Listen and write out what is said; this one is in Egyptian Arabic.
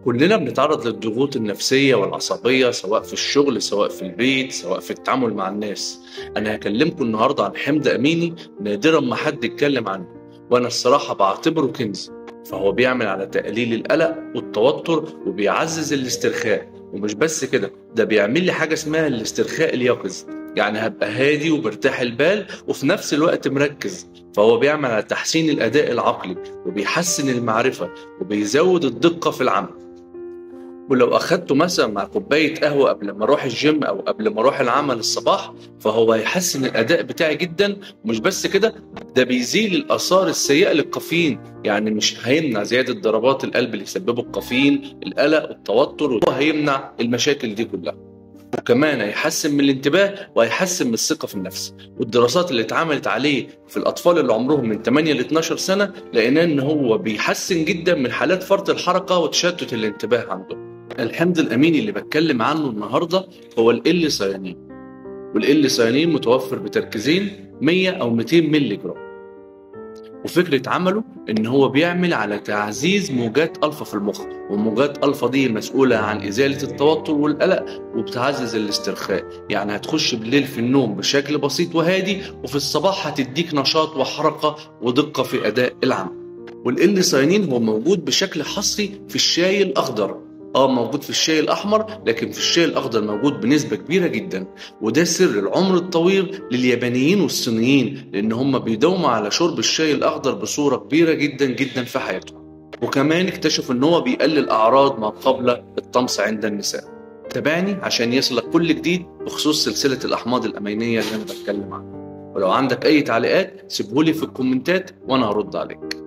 كلنا بنتعرض للضغوط النفسية والعصبية سواء في الشغل سواء في البيت سواء في التعامل مع الناس أنا هكلمكم النهاردة عن حمض أميني نادرا ما حد يتكلم عنه وأنا الصراحة بعتبره كنز فهو بيعمل على تقليل القلق والتوتر وبيعزز الاسترخاء ومش بس كده ده بيعمل لي حاجة اسمها الاسترخاء اليقظ يعني هبقى هادي وبرتاح البال وفي نفس الوقت مركز فهو بيعمل على تحسين الأداء العقلي وبيحسن المعرفة وبيزود الدقة في العمل ولو أخدته مثلا مع كوباية قهوة قبل ما أروح الجيم أو قبل ما أروح العمل الصباح فهو هيحسن الأداء بتاعي جدا ومش بس كده ده بيزيل الآثار السيئة للكافيين يعني مش هيمنع زيادة ضربات القلب اللي يسببه الكافيين القلق والتوتر وهيمنع المشاكل دي كلها وكمان هيحسن من الانتباه وهيحسن من الثقة في النفس والدراسات اللي اتعملت عليه في الأطفال اللي عمرهم من 8 ل 12 سنة لقينا إن هو بيحسن جدا من حالات فرط الحركة وتشتت الانتباه عندهم الحمض الأميني اللي بتكلم عنه النهاردة هو ال سيانين والال سيانين متوفر بتركيزين 100 أو 200 مللي جرام وفكرة عمله إن هو بيعمل على تعزيز موجات ألفا في المخ وموجات ألفا دي مسؤولة عن إزالة التوتر والقلق وبتعزز الاسترخاء يعني هتخش بالليل في النوم بشكل بسيط وهادي وفي الصباح هتديك نشاط وحركة ودقة في أداء العمل والإل ساينين هو موجود بشكل حصري في الشاي الأخضر اه موجود في الشاي الاحمر لكن في الشاي الاخضر موجود بنسبه كبيره جدا وده سر العمر الطويل لليابانيين والصينيين لان هم بيداوموا على شرب الشاي الاخضر بصوره كبيره جدا جدا في حياتهم وكمان اكتشفوا ان هو بيقلل اعراض ما قبل الطمس عند النساء تابعني عشان يصلك كل جديد بخصوص سلسله الاحماض الامينيه اللي انا بتكلم عنها ولو عندك اي تعليقات سيبهولي في الكومنتات وانا هرد عليك